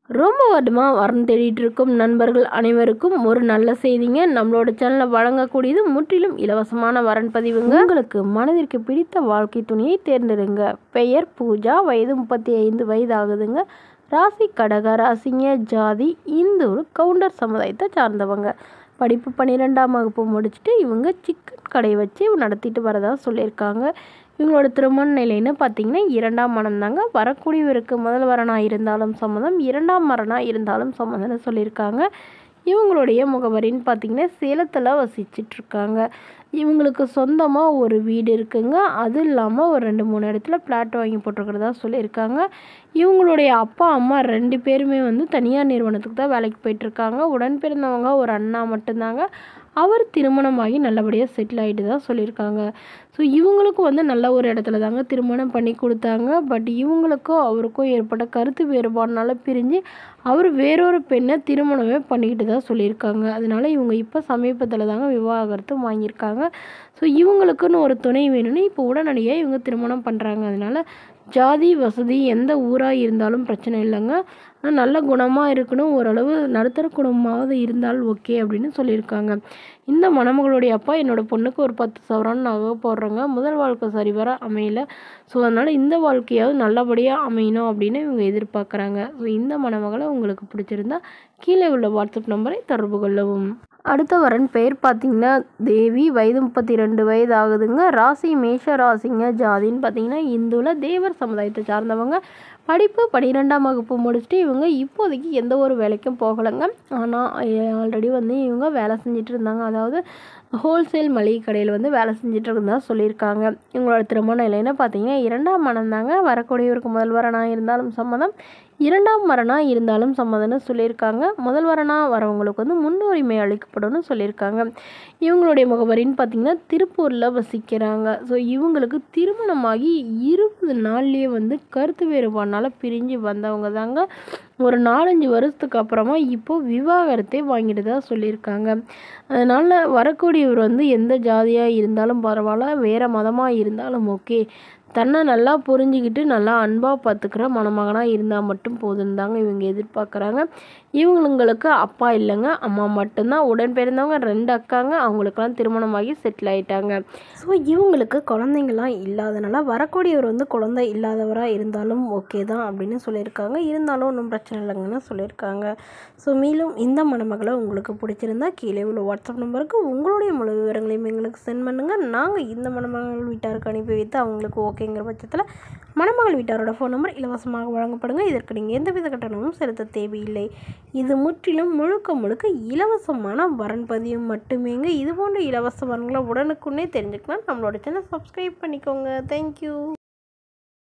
ரொம்ப வருடமாக வரன் தேடிட்டு இருக்கும் நண்பர்கள் அனைவருக்கும் ஒரு நல்ல செய்திங்க நம்மளோட சேனலில் வழங்கக்கூடியது முற்றிலும் இலவசமான வரன் பதிவுங்க உங்களுக்கு மனதிற்கு பிடித்த வாழ்க்கை துணையை தேர்ந்தெடுங்க பெயர் பூஜா வயது முப்பத்தி ஐந்து வயது ஆகுதுங்க ராசி கடக ராசிங்க ஜாதி இந்து கவுண்டர் சமுதாயத்தை சார்ந்தவங்க படிப்பு பன்னிரெண்டாம் வகுப்பு முடிச்சுட்டு இவங்க சிக்கன் கடை வச்சு நடத்திட்டு வரதா சொல்லியிருக்காங்க இவங்களோட திருமண நிலைன்னு பார்த்தீங்கன்னா இரண்டாம் மனம் தாங்க வரக்கூடியவருக்கு முதல் வரனாக இருந்தாலும் சம்மதம் இரண்டாம் மரணாக இருந்தாலும் சம்மதம்னு சொல்லியிருக்காங்க இவங்களுடைய முகவரின்னு பார்த்தீங்கன்னா சேலத்தில் வசிச்சிட்ருக்காங்க இவங்களுக்கு சொந்தமாக ஒரு வீடு இருக்குங்க அது இல்லாமல் ஒரு ரெண்டு மூணு இடத்துல பிளாட் வாங்கி போட்டிருக்கிறதா சொல்லியிருக்காங்க இவங்களுடைய அப்பா அம்மா ரெண்டு பேருமே வந்து தனியார் நிறுவனத்துக்கு தான் வேலைக்கு போயிட்டுருக்காங்க உடன் பிறந்தவங்க ஒரு அண்ணா மட்டும்தாங்க அவர் திருமணமாகி நல்லபடியாக செட்டில் ஆகிட்டு தான் சொல்லியிருக்காங்க ஸோ இவங்களுக்கும் வந்து நல்ல ஒரு இடத்துல தாங்க திருமணம் பண்ணி கொடுத்தாங்க பட் இவங்களுக்கும் அவருக்கும் ஏற்பட்ட கருத்து வேறுபாடுனால பிரிஞ்சு அவர் வேறொரு பெண்ணை திருமணமே பண்ணிக்கிட்டு தான் சொல்லியிருக்காங்க அதனால இவங்க இப்போ சமீபத்தில் தாங்க விவாகரத்து வாங்கியிருக்காங்க ஸோ இவங்களுக்குன்னு ஒரு துணை வேணும்னு இப்போ உடனடியாக இவங்க திருமணம் பண்ணுறாங்க அதனால ஜாதி வசதி எந்த ஊராக இருந்தாலும் பிரச்சனை இல்லைங்க ஆனால் நல்ல குணமாக இருக்கணும் ஓரளவு நடுத்தர குடும்பமாவது இருந்தால் ஓகே அப்படின்னு சொல்லியிருக்காங்க இந்த மணமகளுடைய அப்பா என்னோட பொண்ணுக்கு ஒரு பத்து சவரான் நகை போடுறேங்க முதல் வாழ்க்கை சரிவர அமையல ஸோ அதனால் இந்த வாழ்க்கையாவது நல்லபடியாக அமையணும் அப்படின்னு இவங்க எதிர்பார்க்குறாங்க ஸோ இந்த மணமகளை உங்களுக்கு பிடிச்சிருந்தா கீழே உள்ள வாட்ஸ்அப் நம்பரை தொடர்பு கொள்ளவும் அடுத்த வரன் பெயர் பார்த்தீங்கன்னா தேவி வயது முப்பத்தி ரெண்டு வயது ஆகுதுங்க ராசி மேஷ ராசிங்க ஜாதின்னு பார்த்தீங்கன்னா இந்துவில் தேவர் சமுதாயத்தை சார்ந்தவங்க படிப்பு பன்னிரெண்டாம் வகுப்பு முடிச்சுட்டு இவங்க இப்போதைக்கு எந்த ஒரு வேலைக்கும் போகலைங்க ஆனால் ஆல்ரெடி வந்து இவங்க வேலை செஞ்சுட்டு இருந்தாங்க அதாவது ஹோல்சேல் மளிகை கடையில் வந்து வேலை செஞ்சுட்டு இருந்தா சொல்லியிருக்காங்க இவங்களோட திருமண நிலைன்னு பார்த்தீங்கன்னா இரண்டாம் மனம் தாங்க வரக்கூடியவருக்கு முதல் வரனாக இருந்தாலும் சம்மதம் இரண்டாம் வரனாக இருந்தாலும் சம்மதம்னு சொல்லியிருக்காங்க முதல் வரனாக வரவங்களுக்கு வந்து முன்னுரிமை அளிக்கப்படும்னு சொல்லியிருக்காங்க இவங்களுடைய முகவரின்னு பார்த்தீங்கன்னா திருப்பூரில் வசிக்கிறாங்க ஸோ இவங்களுக்கு திருமணமாகி இருபது நாள்லேயே வந்து கருத்து வேறுபாடுனால பிரிஞ்சு வந்தவங்க தாங்க ஒரு நாலஞ்சு வருஷத்துக்கு அப்புறமா இப்போது விவாகரத்தை வாங்கிட்டு தான் சொல்லியிருக்காங்க அதனால் வரக்கூடியவர் வந்து எந்த ஜாதியாக இருந்தாலும் பரவாயில்ல வேறு மதமாக இருந்தாலும் ஓகே தன்னை நல்லா புரிஞ்சுக்கிட்டு நல்லா அன்பாக பார்த்துக்கிற மணமகனாக இருந்தால் மட்டும் போதும் தாங்க இவங்க எதிர்பார்க்குறாங்க இவங்களுக்கு அப்பா இல்லைங்க அம்மா மட்டும்தான் உடன் பிறந்தவங்க ரெண்டு அக்காங்க அவங்களுக்கெல்லாம் திருமணமாகி செட்டில் ஆகிட்டாங்க ஸோ இவங்களுக்கு குழந்தைங்களாம் இல்லாதனால வரக்கூடியவர் வந்து குழந்தை இல்லாதவராக இருந்தாலும் ஓகே தான் அப்படின்னு சொல்லியிருக்காங்க இருந்தாலும் ஒன்றும் பிரச்சனை இல்லைங்கன்னு சொல்லியிருக்காங்க ஸோ மேலும் இந்த மணமகளை உங்களுக்கு பிடிச்சிருந்தா கீழே உள்ள வாட்ஸ்அப் நம்பருக்கு உங்களுடைய முழு விவரங்களையும் எங்களுக்கு சென்ட் பண்ணுங்கள் நாங்கள் இந்த மணமகள் வீட்டாருக்கு அனுப்பி வைத்து அவங்களுக்கு ஓகேங்கிற பட்சத்தில் மணமகள் வீட்டாரோட ஃபோன் நம்பர் இலவசமாக வழங்கப்படுங்க இதற்கு நீங்கள் எந்தவித கட்டணமும் செலுத்த தேவையில்லை இது முற்றிலும் முழுக்க முழுக்க இலவசமான வரன் பதிவு மட்டுமேங்க இது போன்ற இலவச வரன்களை உடனுக்குன்னே தெரிஞ்சுக்கலாம் நம்மளோட சேனல் சப்ஸ்கிரைப் பண்ணிக்கோங்க தேங்க்யூ